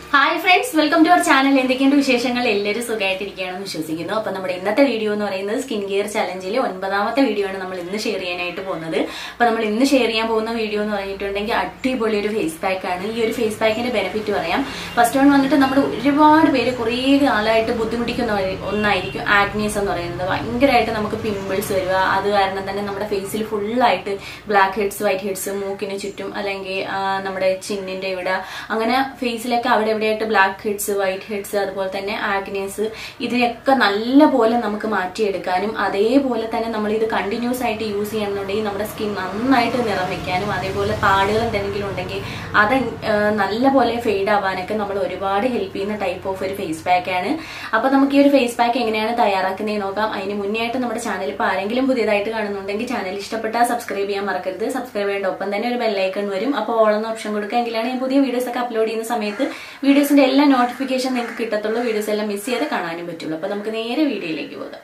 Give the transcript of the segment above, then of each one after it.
hi friends welcome to our channel എന്തൊക്കെയുണ്ട് വിശേഷങ്ങൾ എല്ലാവരും സുഖമായിട്ടിരിക്കുകയാണെന്ന് വിശ്വസിക്കുന്നു അപ്പൊ നമ്മുടെ ഇന്നത്തെ വീഡിയോ എന്ന് പറയുന്നത് സ്കിൻ കെയർ ചലഞ്ചിലെ ഒൻപതാമത്തെ വീഡിയോ ആണ് നമ്മൾ ഇന്ന് ഷെയർ ചെയ്യാനായിട്ട് പോകുന്നത് അപ്പൊ നമ്മൾ ഇന്ന് ഷെയർ ചെയ്യാൻ പോകുന്ന വീഡിയോ എന്ന് പറഞ്ഞിട്ടുണ്ടെങ്കിൽ അടിപൊളി ഒരു ഫേസ് പാക്ക് ആണ് ഈ ഒരു ഫേസ് പാക്കിന്റെ ബെനിഫിറ്റ് പറയാം ഫസ്റ്റ് വൺ വന്നിട്ട് നമ്മുടെ ഒരുപാട് പേര് കുറേ കാലമായിട്ട് ബുദ്ധിമുട്ടിക്കുന്ന ഒരു ഒന്നായിരിക്കും ആഗ്നീസ് എന്ന് പറയുന്നത് ഭയങ്കരമായിട്ട് നമുക്ക് പിമ്പിൾസ് വരിക അത് കാരണം തന്നെ നമ്മുടെ ഫേസിൽ ഫുള്ളായിട്ട് ബ്ലാക്ക് ഹെഡ്സ് വൈറ്റ് ഹെഡ്സ് മൂക്കിന് ചുറ്റും അല്ലെങ്കിൽ ആ, നമ്മുടെ ചിന്നിന്റെ ഇവിടെ അങ്ങനെ ഫേസിലൊക്കെ അവിടെ എവിടെയായിട്ട് ബ്ലാക്ക് ഹെഡ്സ് വൈറ്റ് ഹെഡ്സ് അതുപോലെ തന്നെ ആഗ്നേസ് ഇതിനെയൊക്കെ നല്ല പോലെ നമുക്ക് മാറ്റിയെടുക്കാനും അതേപോലെ തന്നെ നമ്മൾ ഇത് കണ്ടിന്യൂസ് ആയിട്ട് യൂസ് ചെയ്യണമെന്നുണ്ടെങ്കിൽ നമ്മുടെ സ്കിൻ നന്നായിട്ട് നിറം വെക്കാനും അതേപോലെ പാടുകൾ എന്തെങ്കിലും ഉണ്ടെങ്കിൽ അത് ആ, നല്ല പോലെ ഫെയ്ഡ് ആവാനൊക്കെ നമ്മൾ ഒരുപാട് ഹെൽപ്പ് ചെയ്യുന്ന ടൈപ്പ് ഓഫ് ഒരു ഫേസ് പാക്ക് ആണ് അപ്പൊ നമുക്ക് ഈ ഒരു ഫേസ് പാക്ക് എങ്ങനെയാണ് തയ്യാറാക്കുന്നത് നോക്കാം അതിന് മുന്നേ ആയിട്ട് നമ്മുടെ ചാനൽ ഇപ്പോൾ ആരെങ്കിലും പുതിയതായിട്ട് കാണുന്നുണ്ടെങ്കിൽ ചാനൽ ഇഷ്ടപ്പെട്ടാൽ സബ്സ്ക്രൈബ് ചെയ്യാൻ മറക്കരുത് സബ്സ്ക്രൈബ് ചെയ്യേണ്ട ഒപ്പം തന്നെ ഒരു ബെല്ലൈക്കൺ വരും അപ്പോൾ ഓളെന്ന ഓപ്ഷൻ കൊടുക്കുക എങ്കിലാണ് ഞാൻ പുതിയ വീഡിയോസ് ഒക്കെ അപ്ലോഡ് ചെയ്യുന്ന സമയത്ത് വീഡിയോസിന്റെ എല്ലാ നോട്ടിഫിക്കേഷൻ നിങ്ങൾക്ക് കിട്ടത്തുള്ളൂ വീഡിയോസ് എല്ലാം മിസ് ചെയ്ത് കാണാനും പറ്റുള്ളൂ അപ്പൊ നമുക്ക് നേരെ വീഡിയോയിലേക്ക് പോകാം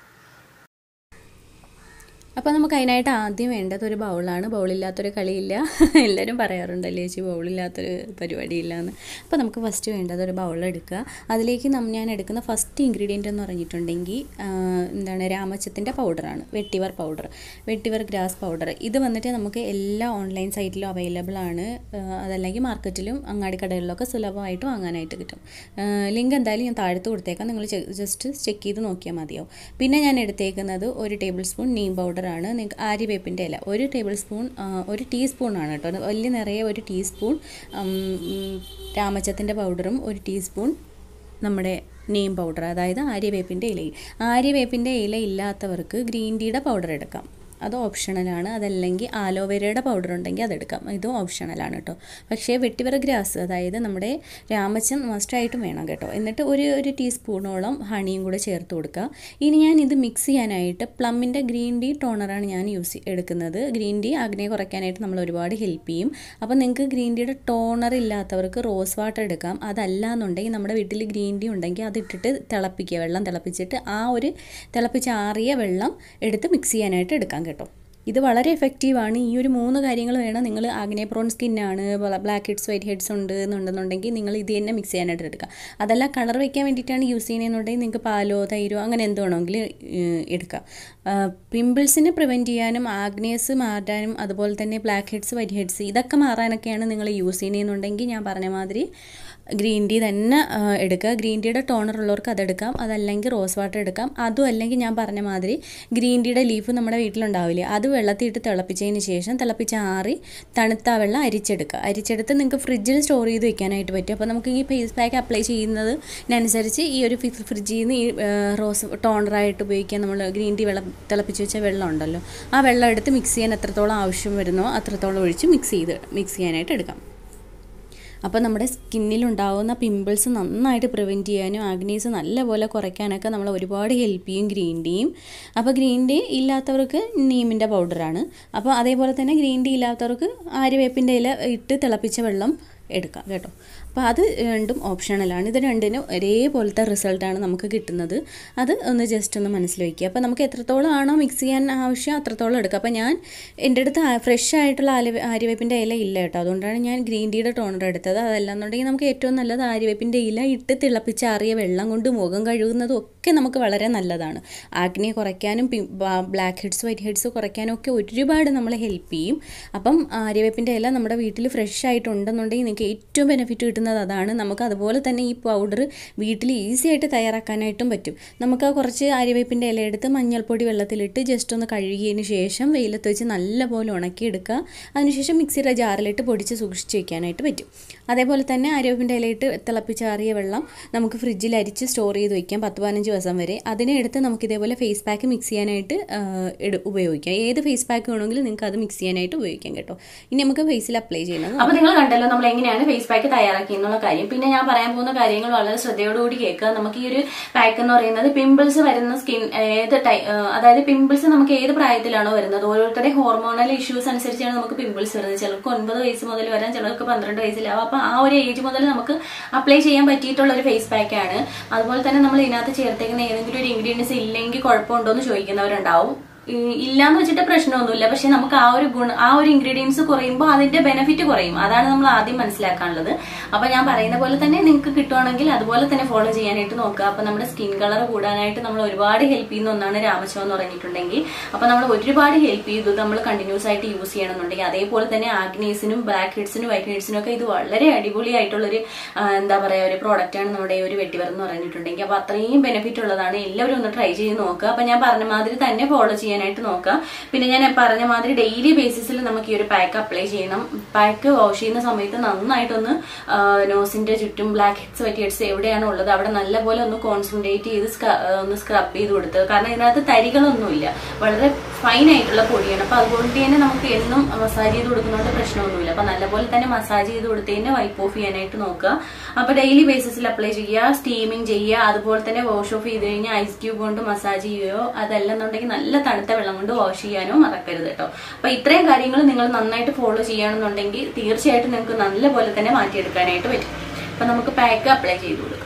അപ്പോൾ നമുക്ക് അതിനായിട്ട് ആദ്യം വേണ്ടത് ഒരു ബൗളാണ് ബൗളില്ലാത്തൊരു കളിയില്ല എല്ലാവരും പറയാറുണ്ടല്ലേ ചേച്ചി ബൗളില്ലാത്തൊരു പരിപാടിയില്ല എന്ന് അപ്പോൾ നമുക്ക് ഫസ്റ്റ് വേണ്ടത് ഒരു ബൗൾ എടുക്കുക അതിലേക്ക് നം ഞാൻ എടുക്കുന്ന ഫസ്റ്റ് ഇൻഗ്രീഡിയൻ്റ് എന്ന് പറഞ്ഞിട്ടുണ്ടെങ്കിൽ ആ, എന്താണ് രാമച്ചത്തിൻ്റെ പൗഡറാണ് vetiver powder vetiver grass powder ഇത് വന്നിട്ട് നമുക്ക് എല്ലാ ഓൺലൈൻ സൈറ്റിലും അവൈലബിൾ ആണ് ആ, അതല്ലെങ്കിൽ മാർക്കറ്റിലും അങ്ങാടിക്കടകളിലൊക്കെ സുലഭമായിട്ട് വാങ്ങാനായിട്ട് കിട്ടും ലിങ്ക് എന്തായാലും ഞാൻ താഴത്ത് കൊടുത്തേക്കാം നിങ്ങൾ ജസ്റ്റ് ചെക്ക് ചെയ്ത് നോക്കിയാൽ മതിയാവും പിന്നെ ഞാൻ എടുത്തേക്കുന്നത് ഒരു ടേബിൾ സ്പൂൺ നീം പൗഡറാണ് നിങ്ങൾക്ക് ആര്യവേപ്പിൻ്റെ ഇല ഒരു ടേബിൾ സ്പൂൺ ആ, ഒരു ടീസ്പൂണാണ് കേട്ടോ അത് വലിയ നിറയെ ഒരു ടീസ്പൂൺ രാമച്ചത്തിൻ്റെ പൗഡറും ഒരു ടീസ്പൂൺ നമ്മുടെ നീം പൗഡർ അതായത് ആര്യവേപ്പിൻ്റെ ഇലയും ആര്യവേപ്പിൻ്റെ ഇല ഇല്ലാത്തവർക്ക് ഗ്രീൻ ടീയുടെ പൗഡർ എടുക്കാം അത് ഓപ്ഷണലാണ് അതല്ലെങ്കിൽ ആലോവേരയുടെ പൗഡർ ഉണ്ടെങ്കിൽ അതെടുക്കാം ഇതും ഓപ്ഷണലാണ് കേട്ടോ പക്ഷേ വെട്ടിവറ ഗ്രാസ് അതായത് നമ്മുടെ രാമച്ചൻ മസ്റ്റായിട്ടും വേണം കേട്ടോ എന്നിട്ട് ഒരു ഒരു ടീസ്പൂണോളം ഹണിയും കൂടെ ചേർത്ത് കൊടുക്കുക ഇനി ഞാൻ ഇത് മിക്സ് ചെയ്യാനായിട്ട് പ്ലമ്മിൻ്റെ ഗ്രീൻ ടീ ടോണറാണ് ഞാൻ യൂസ് എടുക്കുന്നത് ഗ്രീൻ ടീ ആഗ്നയെ കുറയ്ക്കാനായിട്ട് നമ്മൾ ഒരുപാട് ഹെൽപ്പ് ചെയ്യും അപ്പോൾ നിങ്ങൾക്ക് ഗ്രീൻ ടീയുടെ ടോണർ ഇല്ലാത്തവർക്ക് റോസ് വാട്ടർ എടുക്കാം അതല്ല എന്നുണ്ടെങ്കിൽ നമ്മുടെ വീട്ടിൽ ഗ്രീൻ ടീ ഉണ്ടെങ്കിൽ അത് ഇട്ടിട്ട് തിളപ്പിക്കുക വെള്ളം തിളപ്പിച്ചിട്ട് ആ ഒരു തിളപ്പിച്ചാറിയ വെള്ളം എടുത്ത് മിക്സ് ചെയ്യാനായിട്ട് എടുക്കാം കേട്ടോ ഇത് വളരെ എഫക്റ്റീവാണ് ഈ ഒരു മൂന്ന് കാര്യങ്ങൾ വേണം നിങ്ങൾ ആഗ്നേ പ്രോൺ സ്കിന്നാണ് ബ്ലാക്ക് ഹെഡ്സ് വൈറ്റ് ഹെഡ്സ് ഉണ്ട് എന്നുണ്ടെന്നുണ്ടെങ്കിൽ നിങ്ങൾ ഇത് തന്നെ മിക്സ് ചെയ്യാനായിട്ട് എടുക്കുക അതല്ല കളർ വയ്ക്കാൻ വേണ്ടിയിട്ടാണ് യൂസ് ചെയ്യുന്നതെന്നുണ്ടെങ്കിൽ നിങ്ങൾക്ക് പാലോ തൈരോ അങ്ങനെ എന്ത് വേണമെങ്കിലും ഏഹ്, എടുക്കാം പിമ്പിൾസിനെ പ്രിവെൻറ്റ് ചെയ്യാനും ആഗ്നേസ് മാറ്റാനും അതുപോലെ തന്നെ ബ്ലാക്ക് ഹെഡ്സ് വൈറ്റ് ഹെഡ്സ് ഇതൊക്കെ മാറാനൊക്കെയാണ് നിങ്ങൾ യൂസ് ചെയ്യുന്നതെന്നുണ്ടെങ്കിൽ ഞാൻ പറഞ്ഞ മാതിരി ഗ്രീൻ ടീ തന്നെ ആ, എടുക്കുക ഗ്രീൻ ടീയുടെ ടോണർ ഉള്ളവർക്ക് അതെടുക്കാം അതല്ലെങ്കിൽ റോസ് വാട്ടർ എടുക്കാം അതും അല്ലെങ്കിൽ ഞാൻ പറഞ്ഞ മാതിരി ഗ്രീൻ ടീയുടെ ലീഫ് നമ്മുടെ വീട്ടിലുണ്ടാവില്ലേ അത് വെള്ളത്തിൽ ഇട്ട് തിളപ്പിച്ചതിന് ശേഷം തിളപ്പിച്ച് ആറി തണുത്ത ആ വെള്ളം അരിച്ചെടുക്കുക അരിച്ചെടുത്ത് നിങ്ങൾക്ക് ഫ്രിഡ്ജിൽ സ്റ്റോർ ചെയ്ത് വെക്കാനായിട്ട് പറ്റും അപ്പോൾ നമുക്ക് ഈ ഫേസ് പാക്ക് അപ്ലൈ ചെയ്യുന്നതിനനുസരിച്ച് ഈ ഒരു ഫി- ഫ്രിഡ്ജിൽ നിന്ന് ഈ ആ, റോസ് ടോണറായിട്ട് ഉപയോഗിക്കാൻ നമ്മൾ ഗ്രീൻ ടീ വെള്ളം തിളപ്പിച്ച് വെച്ച വെള്ളം ഉണ്ടല്ലോ ആ വെള്ളം എടുത്ത് മിക്സ് ചെയ്യാൻ എത്രത്തോളം ആവശ്യം വരുന്നോ അത്രത്തോളം ഒഴിച്ച് മിക്സ് ചെയ്ത് മിക്സ് ചെയ്യാനായിട്ട് എടുക്കാം അപ്പോൾ നമ്മുടെ സ്കിന്നിലുണ്ടാവുന്ന പിമ്പിൾസ് നന്നായിട്ട് പ്രിവെൻറ്റ് ചെയ്യാനും ആഗ്നീസ് നല്ലപോലെ കുറയ്ക്കാനൊക്കെ നമ്മൾ ഒരുപാട് ഹെൽപ്പ് ചെയ്യും ഗ്രീൻ ടീയും അപ്പോൾ ഗ്രീൻ ടീ ഇല്ലാത്തവർക്ക് നീമിൻ്റെ പൗഡറാണ് അപ്പോൾ അതേപോലെ തന്നെ ഗ്രീൻ ടീ ഇല്ലാത്തവർക്ക് ആര്യവേപ്പിൻ്റെ ഇല ഇട്ട് തിളപ്പിച്ച വെള്ളം എടുക്കാം കേട്ടോ അപ്പോൾ അത് രണ്ടും ഓപ്ഷണലാണ് ഇത് രണ്ടിനും ഒരേപോലത്തെ റിസൾട്ടാണ് നമുക്ക് കിട്ടുന്നത് അത് ഒന്ന് ജസ്റ്റ് ഒന്ന് മനസ്സിൽ വയ്ക്കുക അപ്പോൾ നമുക്ക് എത്രത്തോളം ആണോ മിക്സ് ചെയ്യാൻ ആവശ്യം അത്രത്തോളം എടുക്കുക അപ്പോൾ ഞാൻ എൻ്റെ അടുത്ത് ഫ്രഷ് ആയിട്ടുള്ള ആല ആര്യവേപ്പിൻ്റെ ഇല ഇല്ല കേട്ടോ അതുകൊണ്ടാണ് ഞാൻ ഗ്രീൻ ടീയുടെ ടോണർ എടുത്തത് അതല്ലാന്നുണ്ടെങ്കിൽ നമുക്ക് ഏറ്റവും നല്ലത് ആര്യവേപ്പിൻ്റെ ഇല ഇട്ട് തിളപ്പിച്ചാറിയ വെള്ളം കൊണ്ട് മുഖം കഴുകുന്നതും ഒക്കെ നമുക്ക് വളരെ നല്ലതാണ് ആഗ്നിയെ കുറയ്ക്കാനും ബ്ലാക്ക് ഹെഡ്സ് വൈറ്റ് ഹെഡ്സ് കുറയ്ക്കാനും ഒക്കെ ഒരുപാട് നമ്മളെ ഹെൽപ്പ് ചെയ്യും അപ്പം ആര്യവേപ്പിൻ്റെ ഇല നമ്മുടെ വീട്ടിൽ ഫ്രഷ് ആയിട്ടുണ്ടെന്നുണ്ടെങ്കിൽ നിങ്ങൾക്ക് ഏറ്റവും ബെനിഫിറ്റ് കിട്ടുന്നത് അതാണ് നമുക്ക് അതുപോലെ തന്നെ ഈ പൗഡർ വീട്ടിൽ ഈസി ആയിട്ട് തയ്യാറാക്കാനായിട്ടും പറ്റും നമുക്ക് ആ കുറച്ച് ആര്യവേപ്പിൻ്റെ ഇല എടുത്ത് മഞ്ഞൾപ്പൊടി വെള്ളത്തിലിട്ട് ജസ്റ്റ് ഒന്ന് കഴുകിയതിന് ശേഷം വെയിലത്ത് വെച്ച് നല്ലപോലെ ഉണക്കിയെടുക്കുക അതിനുശേഷം മിക്സിയുടെ ജാറിലിട്ട് പൊടിച്ച് സൂക്ഷിച്ച് വെക്കാനായിട്ട് പറ്റും അതേപോലെ തന്നെ ആര്യവേപ്പിൻ്റെ ഇലയിട്ട് തിളപ്പിച്ചാറിയ വെള്ളം നമുക്ക് ഫ്രിഡ്ജിൽ അരിച്ച് സ്റ്റോർ ചെയ്ത് വയ്ക്കാം പത്ത് പതിനഞ്ച് ദിവസം വരെ അതിനെ എടുത്ത് നമുക്ക് ഇതേപോലെ ഫേസ് പാക്ക് മിക്സ് ചെയ്യാനായിട്ട് ആ, എടു- ഉപയോഗിക്കാം ഏത് ഫേസ് പാക്ക് വേണമെങ്കിലും നിങ്ങൾക്ക് അത് മിക്സ് ചെയ്യാനായിട്ട് ഉപയോഗിക്കാം കേട്ടോ ഇനി നമുക്ക് ഫേസിൽ അപ്ലൈ ചെയ്യുന്നത് അപ്പൊ നിങ്ങൾ കണ്ടല്ലോ നമ്മൾ എങ്ങനെയാണ് ഫേസ് പാക്ക് തയ്യാറാക്കി എന്നുള്ള കാര്യം പിന്നെ ഞാൻ പറയാൻ പോകുന്ന കാര്യങ്ങൾ വളരെ ശ്രദ്ധയോടുകൂടി കേൾക്കുക നമുക്ക് ഈ ഒരു പാക്ക് എന്ന് പറയുന്നത് പിമ്പിൾസ് വരുന്ന സ്കിൻ ഏത് ടൈ ഏഹ് അതായത് പിമ്പിൾസ് നമുക്ക് ഏത് പ്രായത്തിലാണോ വരുന്നത് ഓരോരുത്തരുടെ ഹോർമോണൽ ഇഷ്യൂസ് അനുസരിച്ചാണ് നമുക്ക് പിമ്പിൾസ് വരുന്നത് ചിലർക്ക് ഒൻപത് വയസ്സ് മുതൽ വരാം ചിലർക്ക് പന്ത്രണ്ട് വയസ്സിലാവും അപ്പൊ ആ ഒരു ഏജ് മുതൽ നമുക്ക് അപ്ലൈ ചെയ്യാൻ പറ്റിയിട്ടുള്ള ഒരു ഫേസ് പാക്ക് ആണ് അതുപോലെ തന്നെ നമ്മൾ ഇതിനകത്ത് ചേർത്തേക്കുന്ന ഏതെങ്കിലും ഒരു ഇൻഗ്രീഡിയൻസ് ഇല്ലെങ്കിൽ കുഴപ്പമുണ്ടോ എന്ന് ചോദിക്കുന്നവരുണ്ടാവും ഈ ഇല്ലാന്ന് വെച്ചിട്ട് പ്രശ്നമൊന്നുമില്ല പക്ഷെ നമുക്ക് ആ ഒരു ഗുണം ആ ഒരു ഇൻഗ്രീഡിയൻസ് കുറയുമ്പോൾ അതിന്റെ ബെനിഫിറ്റ് കുറയും അതാണ് നമ്മൾ ആദ്യം മനസ്സിലാക്കാനുള്ളത് അപ്പൊ ഞാൻ പറയുന്ന പോലെ തന്നെ നിങ്ങൾക്ക് കിട്ടുവാണെങ്കിൽ അതുപോലെ തന്നെ ഫോളോ ചെയ്യാനായിട്ട് നോക്കുക അപ്പൊ നമ്മുടെ സ്കിൻ കളർ കൂടാനായിട്ട് നമ്മൾ ഒരുപാട് ഹെൽപ്പ് ചെയ്യുന്ന ഒന്നാണ് രാമശം എന്ന് പറഞ്ഞിട്ടുണ്ടെങ്കിൽ അപ്പൊ നമ്മൾ ഒരുപാട് ഹെൽപ്പ് ചെയ്തു നമ്മൾ കണ്ടിന്യൂസ് ആയിട്ട് യൂസ് ചെയ്യണമെന്നുണ്ടെങ്കിൽ അതേപോലെ തന്നെ ആഗ്നേസിനും ബ്ലാക്ക് ഹെഡ്സിനും വൈറ്റ് ഹെഡ്സിനും ഒക്കെ ഇത് വളരെ അടിപൊളിയായിട്ടുള്ളൊരു ആ, എന്താ പറയാ ഒരു പ്രോഡക്റ്റ് ആണ് നമ്മുടെ ഈ ഒരു വെട്ടിവർ എന്ന് പറഞ്ഞിട്ടുണ്ടെങ്കിൽ അപ്പൊ അത്രയും ബെനിഫിറ്റ് ഉള്ളതാണ് എല്ലാവരും ഒന്ന് ട്രൈ ചെയ്ത് നോക്കുക അപ്പൊ ഞാൻ പറഞ്ഞ മാതിരി തന്നെ ഫോളോ ചെയ്യാനായിട്ട് നോക്കുക പിന്നെ ഞാൻ പറഞ്ഞ മാതിരി ഡെയിലി ബേസിസിൽ നമുക്ക് ഈ ഒരു പാക്ക് അപ്ലൈ ചെയ്യണം പാക്ക് വാഷ് ചെയ്യുന്ന സമയത്ത് നന്നായിട്ടൊന്ന് ആ, നോസിന്റെ ചുറ്റും ബ്ലാക്ക് ഹെഡ്സ് വൈറ്റ് ഹെഡ്സ് എവിടെയാണ് ഉള്ളത് അവിടെ നല്ലപോലെ ഒന്ന് കോൺസെൻട്രേറ്റ് ചെയ്ത് സ്ക്ര- ആ, ഒന്ന് സ്ക്രബ് ചെയ്ത് കൊടുത്തത് കാരണം ഇതിനകത്ത് തരികളൊന്നുമില്ല വളരെ ഫൈൻ ആയിട്ടുള്ള പൊടിയാണ് അപ്പൊ അതുകൊണ്ട് തന്നെ നമുക്ക് എന്നും മസാജ് ചെയ്ത് കൊടുക്കുന്നതുകൊണ്ട് പ്രശ്നമൊന്നുമില്ല അപ്പൊ നല്ലപോലെ തന്നെ മസാജ് ചെയ്ത് കൊടുത്തതിന് വൈപ്പ് ഓഫ് ചെയ്യാനായിട്ട് നോക്കുക അപ്പൊ ഡെയിലി ബേസിസിൽ അപ്ലൈ ചെയ്യുക സ്റ്റീമിങ് ചെയ്യുക അതുപോലെ തന്നെ വാഷ് ഓഫ് ചെയ്ത് കഴിഞ്ഞാൽ ഐസ് ക്യൂബ് കൊണ്ട് മസാജ് ചെയ്യുകയോ അതല്ലെന്നുണ്ടെങ്കിൽ നല്ല തണുത്ത വെള്ളം കൊണ്ട് വാഷ് ചെയ്യാനോ മറക്കരുത് കേട്ടോ അപ്പൊ ഇത്രയും കാര്യങ്ങൾ നിങ്ങൾ നന്നായിട്ട് ഫോളോ ചെയ്യുകയാണെന്നുണ്ടെങ്കിൽ തീർച്ചയായിട്ടും നിങ്ങൾക്ക് നല്ലപോലെ തന്നെ മാറ്റിയെടുക്കാനായിട്ട് പറ്റും അപ്പൊ നമുക്ക് പാക്ക് അപ്ലൈ ചെയ്ത് കൊടുക്കാം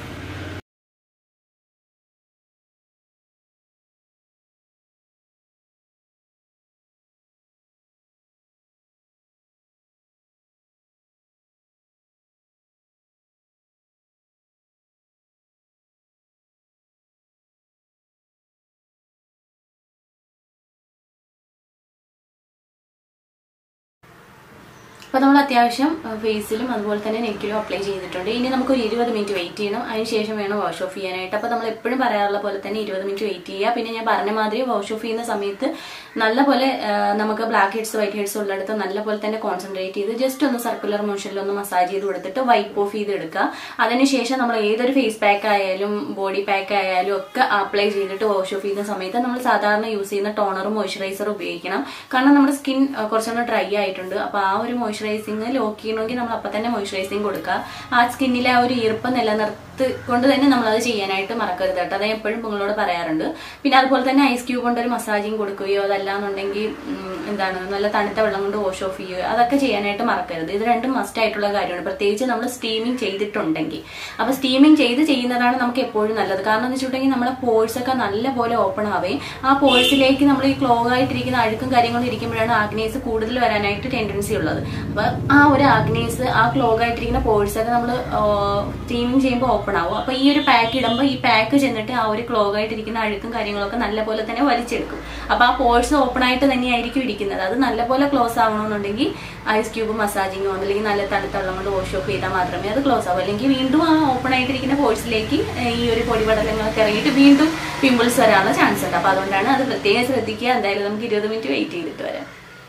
അപ്പൊ നമ്മൾ അത്യാവശ്യം ഫേസിലും അതുപോലെ തന്നെ നെക്കിലും അപ്ലൈ ചെയ്തിട്ടുണ്ട് ഇനി നമുക്ക് ഒരു ഇരുപത് മിനിറ്റ് വെയിറ്റ് ചെയ്യണം അതിനുശേഷം വേണം വാഷ് ഓഫ് ചെയ്യാനായിട്ട് അപ്പൊ നമ്മൾ എപ്പോഴും പറയാറുള്ള പോലെ തന്നെ ഇരുപത് മിനിറ്റ് വെയിറ്റ് ചെയ്യുക പിന്നെ ഞാൻ പറഞ്ഞ മാതിരി വാഷ് ഓഫ് ചെയ്യുന്ന സമയത്ത് നല്ലപോലെ ആ, നമുക്ക് ബ്ലാക്ക് ഹെഡ്സ് വൈറ്റ് ഹെഡ്സ് ഉള്ളിടത്ത് നല്ലപോലെ തന്നെ കോൺസെൻട്രേറ്റ് ചെയ്ത് ജസ്റ്റ് ഒന്ന് സർക്കുലർ മോഷനിൽ ഒന്ന് മസാജ് ചെയ്ത് കൊടുത്തിട്ട് വൈപ്പ് ഓഫ് ചെയ്ത് എടുക്കുക അതിനുശേഷം നമ്മൾ ഏതൊരു ഫേസ് പാക്ക് ആയാലും ബോഡി പാക്ക് ആയാലും ഒക്കെ അപ്ലൈ ചെയ്തിട്ട് വാഷ് ഓഫ് ചെയ്യുന്ന സമയത്ത് നമ്മൾ സാധാരണ യൂസ് ചെയ്യുന്ന ടോണറും മോയ്സ്ചറൈസറും ഉപയോഗിക്കണം കാരണം നമ്മുടെ സ്കിൻ കുറച്ചൊന്ന് ഡ്രൈ ആയിട്ടുണ്ട് അപ്പൊ ആ ഒരു മോയ്സ്ചറൈസിങ് ലോക്ക് ചെയ്യണമെങ്കിൽ നമ്മൾ അപ്പൊ തന്നെ മോയ്സ്ചറൈസിങ് കൊടുക്കുക ആ സ്കിന്നിലെ ആ ഒരു ഈർപ്പം നിലനിർത്തി കൊണ്ട് തന്നെ നമ്മൾ അത് ചെയ്യാനായിട്ട് മറക്കരുത് കേട്ടോ അത് ഞാൻ എപ്പോഴും നിങ്ങളോട് പറയാറുണ്ട് പിന്നെ അതുപോലെ തന്നെ ഐസ് ക്യൂബ് കൊണ്ട് ഒരു മസാജിങ് കൊടുക്കുകയോ അതല്ലാന്നുണ്ടെങ്കിൽ ഉം, എന്താണ് നല്ല തണുത്ത വെള്ളം കൊണ്ട് വാഷ് ഓഫ് ചെയ്യുകയോ അതൊക്കെ ചെയ്യാനായിട്ട് മറക്കരുത് ഇത് രണ്ടും മസ്റ്റ് ആയിട്ടുള്ള കാര്യമാണ് പ്രത്യേകിച്ച് നമ്മൾ സ്റ്റീമിങ് ചെയ്തിട്ടുണ്ടെങ്കിൽ അപ്പൊ സ്റ്റീമിങ് ചെയ്ത് ചെയ്യുന്നതാണ് നമുക്ക് എപ്പോഴും നല്ലത് കാരണം എന്ന് വെച്ചിട്ടുണ്ടെങ്കിൽ നമ്മുടെ പോഴ്സ് ഒക്കെ നല്ലപോലെ ഓപ്പൺ ആവുകയും ആ പോഴ്സിലേക്ക് നമ്മൾ ഈ ക്ലോഗ് ആയിട്ടിരിക്കുന്ന അഴുക്കും കാര്യങ്ങളും ഇരിക്കുമ്പോഴാണ് ആഗ്നേസ് കൂടുതൽ വരാനായിട്ട് ടെൻഡൻസി ഉള്ളത് അപ്പൊ ആ ഒരു ആഗ്നേസ് ആ ക്ലോഗ് ആയിട്ടിരിക്കുന്ന പോഴ്സ് ഒക്കെ നമ്മൾ സ്റ്റീമിങ് ചെയ്യുമ്പോൾ ഓപ്പൺ ആവും അപ്പൊ ഈ ഒരു പാക്ക് ഇടുമ്പോൾ ഈ പാക്ക് ചെന്നിട്ട് ആ ഒരു ക്ലോഗ് ആയിട്ടിരിക്കുന്ന അഴുക്കും കാര്യങ്ങളൊക്കെ നല്ലപോലെ തന്നെ വലിച്ചെടുക്കും അപ്പൊ ആ പോഴ്സ് ഓപ്പൺ ആയിട്ട് തന്നെയായിരിക്കും ഇരിക്കുന്നത് അത് നല്ലപോലെ ക്ലോസ് ആവണമെന്നുണ്ടെങ്കിൽ ഐസ് ക്യൂബ് മസാജിങ്ങോ അല്ലെങ്കിൽ നല്ല തണുത്ത വെള്ളം കൊണ്ട് വാഷ് ഓഫ് ചെയ്താൽ മാത്രമേ അത് ക്ലോസ് ആവൂ അല്ലെങ്കിൽ വീണ്ടും ആ ഓപ്പൺ ആയിട്ടിരിക്കുന്ന പോഴ്സിലേക്ക് ഈ ഒരു പൊടിപടലങ്ങളൊക്കെ ഇറങ്ങിയിട്ട് വീണ്ടും പിമ്പിൾസ് വരാനുള്ള ചാൻസ് ഉണ്ട് അപ്പൊ അതുകൊണ്ടാണ് അത് പ്രത്യേകം ശ്രദ്ധിക്കുക എന്തായാലും നമുക്ക് ഇരുപത് മിനിറ്റ് വെയിറ്റ് ചെയ്തിട്ട് വരാം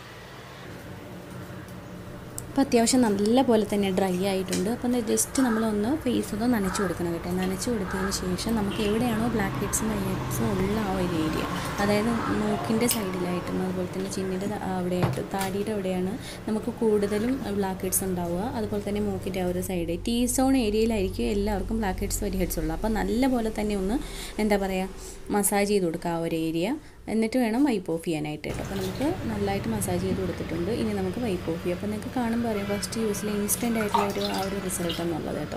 അപ്പോൾ അത്യാവശ്യം നല്ല പോലെ തന്നെ ഡ്രൈ ആയിട്ടുണ്ട് അപ്പം ജസ്റ്റ് നമ്മളൊന്ന് ഫേസ് ഒന്ന് നനച്ച് കൊടുക്കണം കേട്ടോ നനച്ച് കൊടുത്തതിന് ശേഷം നമുക്ക് എവിടെയാണോ ബ്ലാക്ക് ഹെഡ്സും വൈറ്റ് ഹെഡ്സും ഉള്ള ആ ഒരു ഏരിയ അതായത് മൂക്കിൻ്റെ സൈഡിലായിട്ടും അതുപോലെ തന്നെ ചിന്നിൻ്റെ അവിടെയായിട്ട് താടിയുടെ അവിടെയാണ് നമുക്ക് കൂടുതലും ബ്ലാക്ക് ഹെഡ്സ് ഉണ്ടാവുക അതുപോലെ തന്നെ മൂക്കിൻ്റെ ആ ഒരു സൈഡ് ടീ സോൺ ഏരിയയിലായിരിക്കും എല്ലാവർക്കും ബ്ലാക്ക് ഹെഡ്സ് വൈറ്റ് ഹെഡ്സ് ഉള്ളത് അപ്പോൾ നല്ല പോലെ തന്നെ ഒന്ന് എന്താ പറയുക മസാജ് ചെയ്ത് കൊടുക്കുക ആ ഒരു ഏരിയ എന്നിട്ട് വേണം വൈപ്പ് ഓഫ് ചെയ്യാനായിട്ട് കേട്ടോ അപ്പോൾ നമുക്ക് നല്ലതായിട്ട് മസാജ് ചെയ്ത് കൊടുത്തിട്ടുണ്ട് ഇനി നമുക്ക് വൈപ്പ് ഓഫ് ചെയ്യാം അപ്പോൾ നിങ്ങൾക്ക് കാണുമ്പോൾ അറിയാം ഫസ്റ്റ് യൂസിൽ ഇൻസ്റ്റൻ്റ് ആയിട്ടുള്ള ഒരു ആ ഒരു റിസൾട്ട് എന്നുള്ളത് കേട്ടോ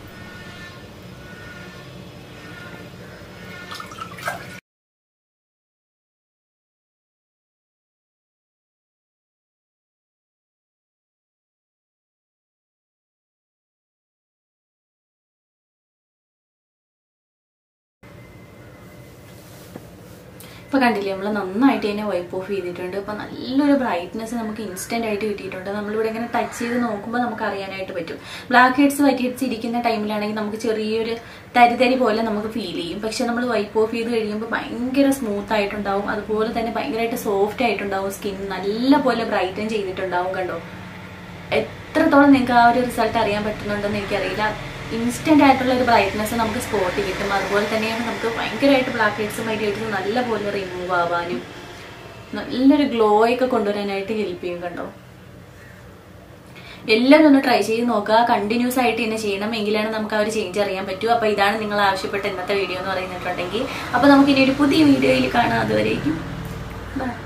ഇപ്പൊ കണ്ടില്ലേ നമ്മൾ നന്നായിട്ട് തന്നെ വൈപ്പ് ഓഫ് ചെയ്തിട്ടുണ്ട് ഇപ്പൊ നല്ലൊരു ബ്രൈറ്റ്നെസ് നമുക്ക് ഇൻസ്റ്റന്റ് ആയിട്ട് കിട്ടിയിട്ടുണ്ട് നമ്മളിവിടെ ഇങ്ങനെ ടച്ച് ചെയ്ത് നോക്കുമ്പോൾ നമുക്ക് അറിയാനായിട്ട് പറ്റും ബ്ലാക്ക് ഹെഡ്സ് വൈറ്റ് ഹെഡ്സ് ഇരിക്കുന്ന ടൈമിലാണെങ്കിൽ നമുക്ക് ചെറിയൊരു തരിതരി പോലെ നമുക്ക് ഫീൽ ചെയ്യും പക്ഷെ നമ്മൾ വൈപ്പ് ഓഫ് ചെയ്ത് കഴിയുമ്പോൾ ഭയങ്കര സ്മൂത്ത് ആയിട്ടുണ്ടാവും അതുപോലെ തന്നെ ഭയങ്കരമായിട്ട് സോഫ്റ്റ് ആയിട്ടുണ്ടാവും സ്കിൻ നല്ല പോലെ ബ്രൈറ്റൻ ചെയ്തിട്ടുണ്ടാവും കണ്ടോ എത്രത്തോളം നിങ്ങൾക്ക് ആ ഒരു റിസൾട്ട് അറിയാൻ പറ്റുന്നുണ്ടെന്ന് എനിക്കറിയില്ല ഇൻസ്റ്റന്റ് ആയിട്ടുള്ള ഒരു ബ്രൈറ്റ്നെസ് നമുക്ക് സ്പോട്ട് കിട്ടും അതുപോലെ തന്നെയാണ് നമുക്ക് ഭയങ്കരമായിട്ട് ബ്ലാക്ക് ഹെഡ്സും വൈറ്റ് ഹെഡ്സും നല്ല പോലെ റിമൂവ് ആവാനും നല്ലൊരു ഗ്ലോ ഒക്കെ കൊണ്ടുവരാനായിട്ട് ഹെൽപ്പ് ചെയ്യും കണ്ടോ എല്ലാവരും ഒന്ന് ട്രൈ ചെയ്ത് നോക്കുക കണ്ടിന്യൂസ് ആയിട്ട് തന്നെ ചെയ്യണം എങ്കിലാണ് നമുക്ക് ആ ഒരു ചേഞ്ച് അറിയാൻ പറ്റൂ അപ്പൊ ഇതാണ് നിങ്ങൾ ആവശ്യപ്പെട്ട ഇന്നത്തെ വീഡിയോ എന്ന് പറയുന്നിട്ടുണ്ടെങ്കിൽ അപ്പൊ നമുക്ക് ഇനി ഒരു പുതിയ വീഡിയോയിൽ കാണാം അതുവരേക്കും ബൈ